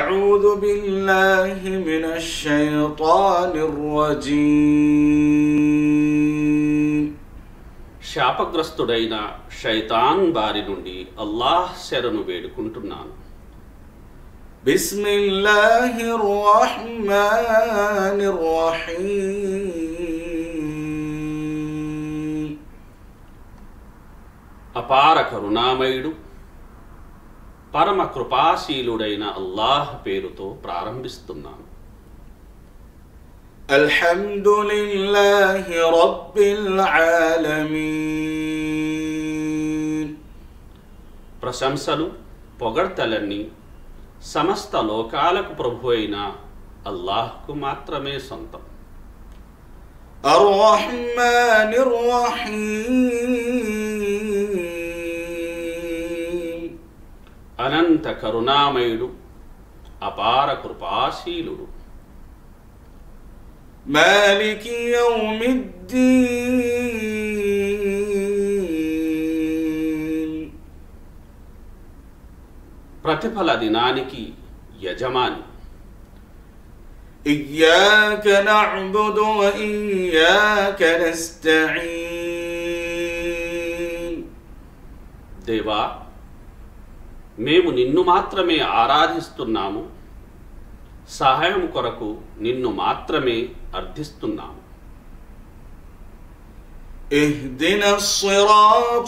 أعوذ بالله من الشيطان الرجيم శాపగ్రస్తుడైన షైతాన్ బారి నుండి అల్లాహ్ శరణు వేడుకుంటున్నాను بسم الله الرحمن الرحيم అపార కరుణామయుడు పరమ కృపాశీలుడైన అల్లాహ్ పేరుతో ప్రారంభిస్తున్నాను الحمد لله رب العالمين ప్రశంసలు పొగడ్తలన్నీ సమస్త లోకాలకు ప్రభు అయిన అల్లాహ్కు మాత్రమే సొంతం الرحمن الرحيم అనంత కరుణామయుడు అపార కృపాశీలుడు مالك يوم الدين ప్రతిఫల దినానికి యజమాని إياك نعبد وإياك نستعين దేవా మేము నిన్ను మాత్రమే ఆరాధిస్తున్నాము సహాయం కొరకు నిన్ను మాత్రమే అర్థిస్తున్నాము اهدنا الصراط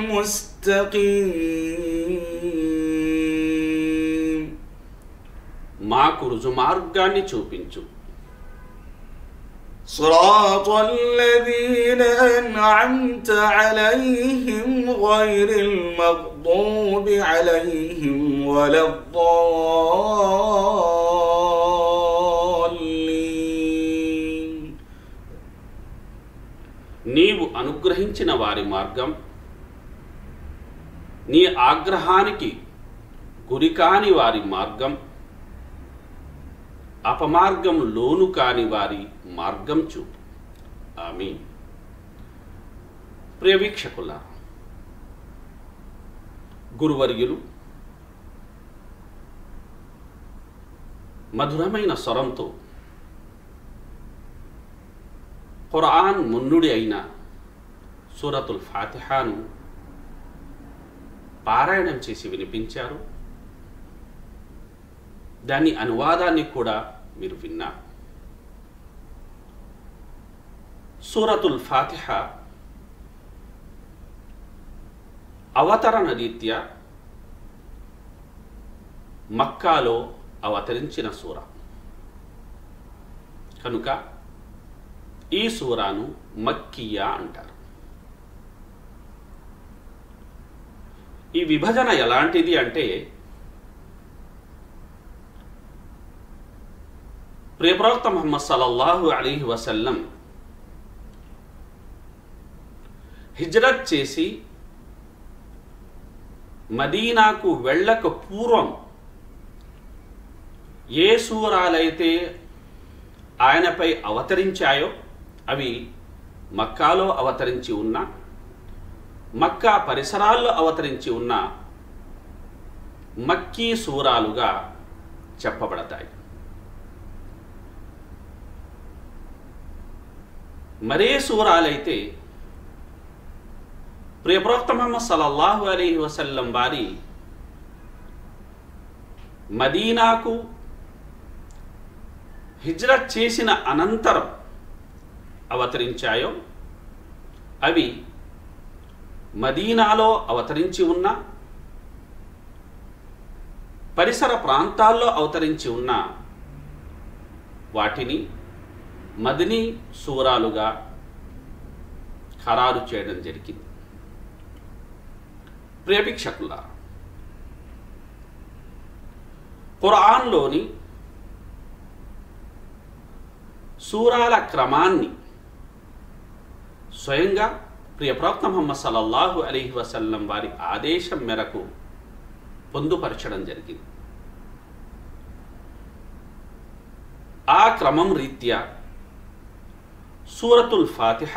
المستقيم మాకు రుజుమార్గాన్ని చూపించు صراط الذين أنعمت عليهم غير المغضوب عليهم ولا الضالين నీవు అనుగ్రహించిన వారి మార్గం నీ ఆగ్రహానికి గురికాని వారి మార్గం అపమార్గం లోను కాని వారి మార్గం చూపు ఆమె ప్రియ వీక్షకుల గురువర్యులు మధురమైన స్వరంతో ఖురాన్ మున్నుడి అయిన సూరతుల్ ఫాతిహాను పారాయణం చేసి వినిపించారు దాని అనువాదాన్ని కూడా మీరు విన్నారు సూరతుల్ ఫాతిహ అవతరణ రీత్యా మక్కాలో అవతరించిన సూర కనుక ఈ సూరాను మక్కియా అంటారు ఈ విభజన ఎలాంటిది అంటే ప్రియప్రవక్త ముహమ్మద్ సల్లల్లాహు అలీహి వసల్లం హిజ్రత్ చేసి మదీనాకు వెళ్ళక పూర్వం ఏ సూరాలైతే ఆయనపై అవతరించాయో అవి మక్కాలో అవతరించి ఉన్న మక్కా పరిసరాల్లో అవతరించి ఉన్న మక్కీ సూరాలుగా చెప్పబడతాయి మరే సూరాలైతే ప్రియప్రోక్త మహమ్మద్ సల్లల్లాహు అలీ వసల్లం వారి మదీనాకు హిజ్రత్ చేసిన అనంతరం అవతరించాయో అవి మదీనాలో అవతరించి ఉన్న పరిసర ప్రాంతాల్లో అవతరించి ఉన్న వాటిని మదిని సూరాలుగా ఖరారు చేయడం జరిగింది ప్రేమిక్షకుల ఖురాన్లోని సూరాల క్రమాన్ని స్వయంగా ప్రియ ప్రవక్త ముహమ్మద్ సల్లల్లాహు అలీహి వసల్లం వారి ఆదేశం మేరకు పొందుపరచడం జరిగింది ఆ క్రమం రీత్యా సూరతుల్ ఫాతిహ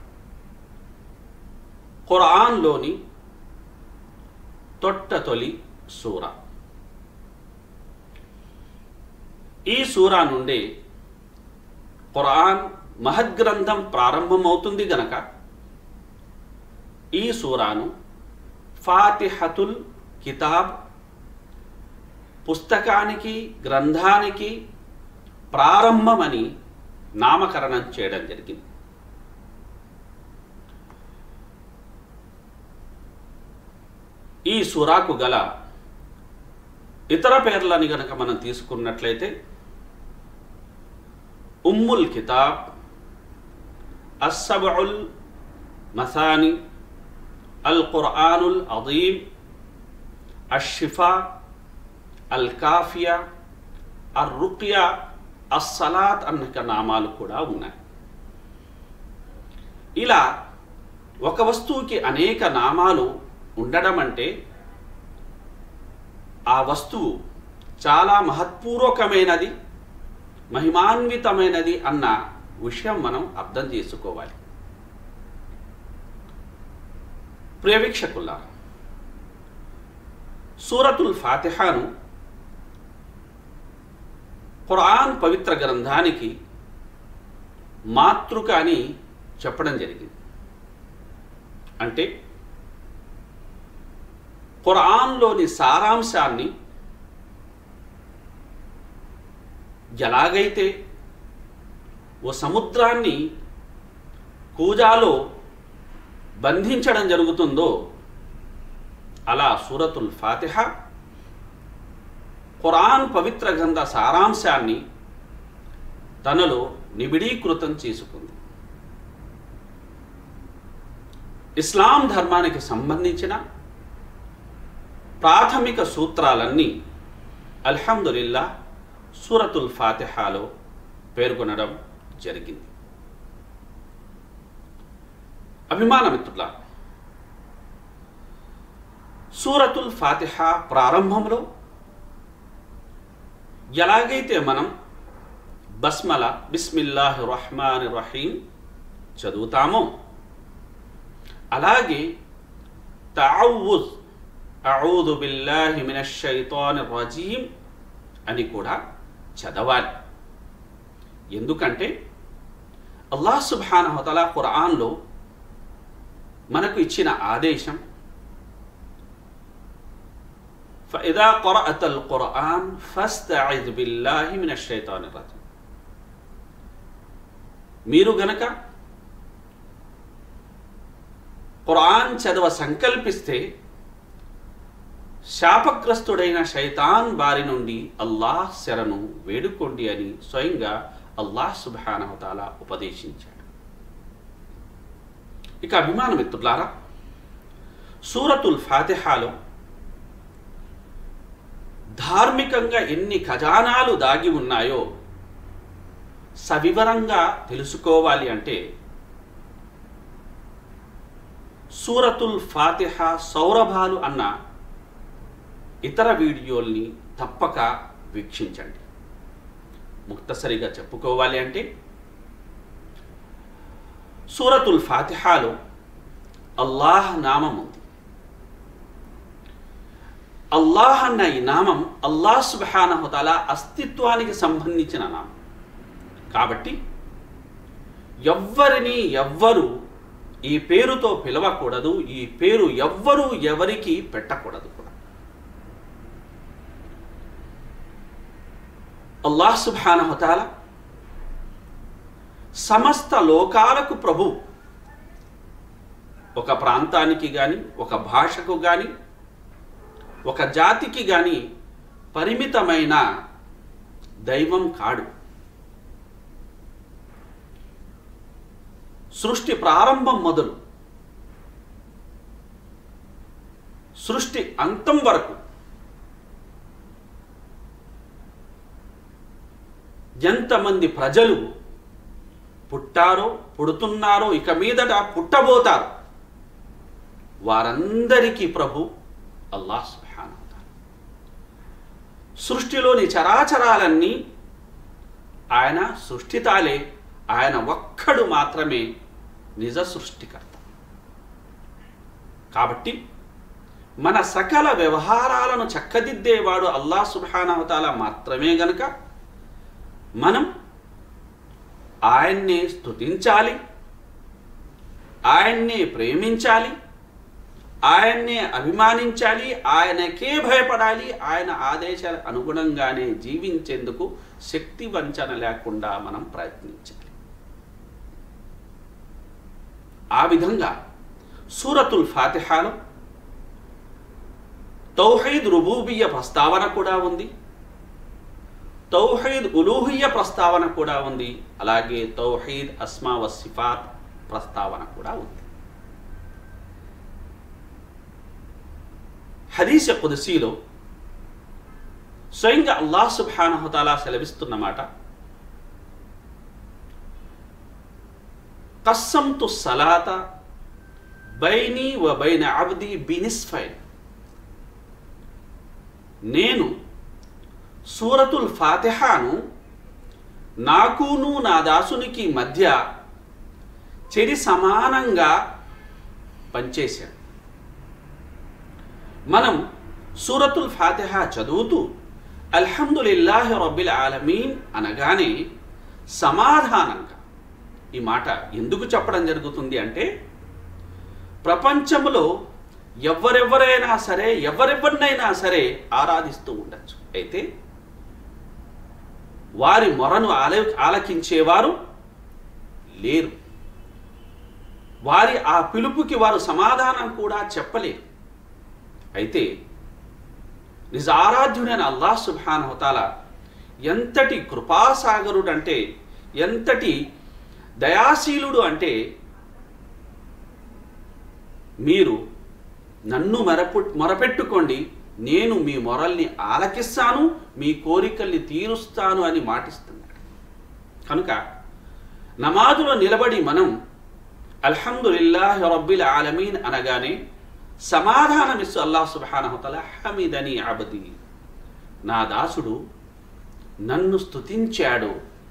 ఖురాన్లోని తొట్ట తొలి సూర ఈ సూరా నుండి ఖురాన్ మహద్గ్రంథం ప్రారంభమవుతుంది గనక ఈ సూరాను ఫాతిహతుల్ కితాబ్ పుస్తకానికి గ్రంథానికి ప్రారంభమని నామకరణం చేయడం జరిగింది ఈ సూరాకు గల ఇతర పేర్లని గనక మనం తీసుకున్నట్లయితే ఉమ్ముల్ కితాబ్ అస్సబుల్ మసాని అల్ ఖుర్ఆనుల్ అదీమ్ అషిఫా అల్ కాఫియా అర్ రుక్యా అస్సలాత్ అన్న నామాలు కూడా ఉన్నాయి ఇలా ఒక వస్తువుకి అనేక నామాలు ఉండడం అంటే ఆ వస్తువు చాలా మహత్పూర్వకమైనది మహిమాన్వితమైనది అన్న విషయం మనం అర్థం చేసుకోవాలి ప్రియవీక్షకుల్లా సూరతుల్ ఫాతిహాను ఖురాన్ పవిత్ర గ్రంథానికి మాతృక అని చెప్పడం జరిగింది అంటే ఖురాన్లోని సారాంశాన్ని ఎలాగైతే ఓ సముద్రాన్ని కూజాలో బంధించడం జరుగుతుందో అలా సూరతుల్ ఫాతిహ ఖురాన్ పవిత్ర గ్రంథ సారాంశాన్ని తనలో నిబిడీకృతం చేసుకుంది ఇస్లాం ధర్మానికి సంబంధించిన ప్రాథమిక సూత్రాలన్నీ అల్హమ్దులిల్లా సూరతుల్ ఫాతిహాలో పేర్కొనడం జరిగింది అభిమాన మిత్రుల సూరతుల్ ఫాతిహ ప్రారంభంలో ఎలాగైతే మనం బస్మల బిస్మిల్లాహి రహమాన్ రహీం చదువుతామో అలాగే తావుజ్ అఊదు బిల్లాహి మినష్ షైతాన్ రజీం అని కూడా చదవాలి ఎందుకంటే అల్లాహ్ సుబ్హానహుతల ఖురాన్లో మనకు ఇచ్చిన ఆదేశం فإذا قرأت القرآن فاستعذ بالله من الشيطان الرجيم మీరు గనక ఖురాన్ చదవ సంకల్పిస్తే శాపగ్రస్తుడైన శైతాన్ బారి నుండి అల్లాహ్ శరణు వేడుకోండి అని స్వయంగా అల్లాహ్ సుబానవతాల ఉపదేశించాడు ఇక అభిమాన మిత్రులారా సూరతుల్ ఫాతిహాలో ధార్మికంగా ఎన్ని ఖజానాలు దాగి ఉన్నాయో సవివరంగా తెలుసుకోవాలి అంటే సూరతుల్ ఫాతిహ సౌరభాలు అన్న ఇతర వీడియోల్ని తప్పక వీక్షించండి ముక్తసరిగా చెప్పుకోవాలి అంటే సూరతుల్ ఫాతిహాలో అల్లాహ్ నామం ఉంది అల్లాహ్ అన్న ఈ నామం అల్లాహ్ సుబానహుతాల అస్తిత్వానికి సంబంధించిన నామం కాబట్టి ఎవ్వరిని ఎవ్వరు ఈ పేరుతో పిలవకూడదు ఈ పేరు ఎవ్వరూ ఎవరికి పెట్టకూడదు కూడా అల్లాహ్ సుబానహుతాల సమస్త లోకాలకు ప్రభు ఒక ప్రాంతానికి కానీ ఒక భాషకు కానీ ఒక జాతికి కానీ పరిమితమైన దైవం కాడు సృష్టి ప్రారంభం మొదలు సృష్టి అంతం వరకు ఎంతమంది ప్రజలు పుట్టారో పుడుతున్నారో ఇక మీదట పుట్టబోతారు వారందరికీ ప్రభు అల్లాహ్ సుబ్హానహు వతఆలా. సృష్టిలోని చరాచరాలన్నీ ఆయన సృష్టితాలే ఆయన ఒక్కడు మాత్రమే నిజ సృష్టికర్త కాబట్టి మన సకల వ్యవహారాలను చక్కదిద్దేవాడు అల్లాహ్ సుబ్హానహు వతఆలా మాత్రమే గనుక మనం ఆయన్నే స్తుతించాలి ఆయన్నే ప్రేమించాలి ఆయన్నే అభిమానించాలి ఆయనకే భయపడాలి ఆయన ఆదేశాలకు అనుగుణంగానే జీవించేందుకు శక్తి వంచన లేకుండా మనం ప్రయత్నించాలి ఆ విధంగా సూరతుల్ ఫాతిహాలో తౌహీద్ రుబూబియ ప్రస్తావన కూడా ఉంది తౌహీద్ ఉలూహియ ప్రస్తావన కూడా ఉంది అలాగే తౌహీద్ అస్మా వ సిఫాత్ ప్రస్తావన కూడా ఉంది హదీస కుదసీలో స్వయంగా అల్లాహ్ సుబ్హానహుతాలా సెలవిస్తున్నమాట కస్సంతు సలాత బైనీ వ బైన అబ్ది బినిస్ఫైన్ నేను సూరతుల్ ఫాతిహాను నాకును నా దాసునికి మధ్య చెరి సమానంగా పనిచేశాను మనం సూరతుల్ ఫాతిహా చదువుతూ అల్హమ్దులిల్లాహి రబ్బిల్ ఆలమీన్ అనగానే సమాధానంగా ఈ మాట ఎందుకు చెప్పడం జరుగుతుంది అంటే ప్రపంచంలో ఎవరెవరైనా సరే ఎవరెవరినైనా సరే ఆరాధిస్తూ ఉండొచ్చు అయితే వారి మొరను ఆల ఆలకించేవారు లేరు వారి ఆ పిలుపుకి వారు సమాధానం కూడా చెప్పలేరు అయితే నిజ ఆరాధ్యుడైన అల్లాహ్ సుబ్హానహుతాల ఎంతటి కృపాసాగరుడు అంటే ఎంతటి దయాశీలుడు అంటే మీరు నన్ను మొరపు మొరపెట్టుకోండి నేను మీ మొరల్ని ఆలకిస్తాను మీ కోరికల్ని తీరుస్తాను అని మాటిస్తున్నాడు కనుక నమాజులో నిలబడి మనం అల్హమ్దులిల్లాహి రబ్బిల్ ఆలమీన్ అనగానే సమాధానమిస్తూ అల్లాహ్ సుబ్హానహుతల హమిదని అబది నా దాసుడు నన్ను స్తుతించాడు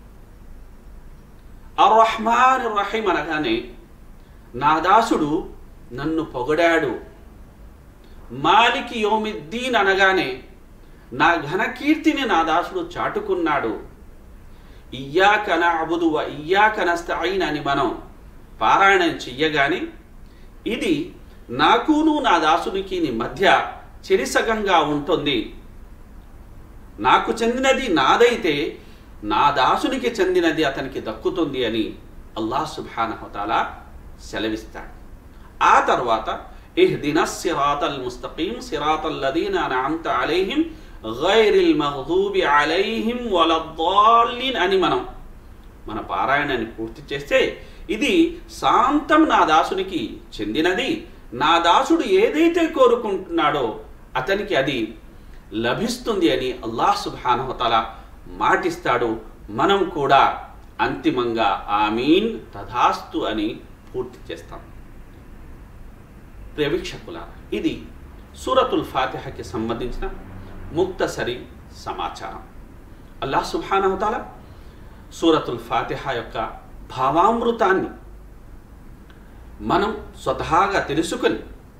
అర్రహ్మాన్ రహీం అనగానే నా దాసుడు నన్ను పొగడాడు మాలికి యోమిద్దీన్ అనగానే నా ఘనకీర్తిని నా దాసుడు చాటుకున్నాడు ఇయ్యాక నఅబుదు వ ఇయ్యాక నస్తঈన్ అని మనం పారాయణం చెయ్యగానే ఇది నాకును నా దాసునికి మధ్య చెరిసగంగా ఉంటుంది నాకు చెందినది నాదైతే నా దాసునికి చెందినది అతనికి దక్కుతుంది అని అల్లాహ్ సుబ్హానహుతాలా సెలవిస్తాడు ఆ తర్వాత ఇహ్దిన సిరాతల్ ముస్తకీం సిరాతల్ లదీన అన్అమ్త అలైహిం గైరిల్ మగ్దూబి అలైహిం వలద్దాలిన్ అని మనం మన పారాయణాన్ని పూర్తి చేస్తే ఇది శాంతం నా దాసునికి చెందినది నా దాసుడు ఏదైతే కోరుకుంటున్నాడో అతనికి అది లభిస్తుంది అని అల్లాహ్ సుబ్హానహుతాలా మాటిస్తాడు మనం కూడా అంతిమంగా ఆమీన్ తథాస్తు అని పూర్తి చేస్తాం ప్రేవీక్షకుల ఇది సూరతుల్ ఫాతిహకి సంబంధించిన ముక్తసరి సమాచారం అల్లాహ్ సుబ్హానహుతాలా సూరతుల్ ఫాతిహ యొక్క భావామృతాన్ని మనం స్వతహాగా తెలుసుకొని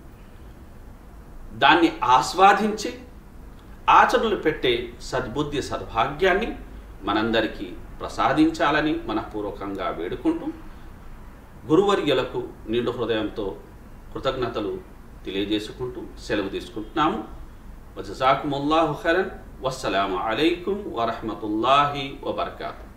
దాన్ని ఆస్వాదించి ఆచరణలు పెట్టే సద్బుద్ధి సద్భాగ్యాన్ని మనందరికీ ప్రసాదించాలని మనపూర్వకంగా వేడుకుంటూ గురువర్యులకు నిండు హృదయంతో కృతజ్ఞతలు తెలియజేసుకుంటూ సెలవు తీసుకుంటున్నాము వజాకుముల్లాహు ఖరన్ వస్సలాము అలైకుం వరహమతుల్లాహి వబర్కాతు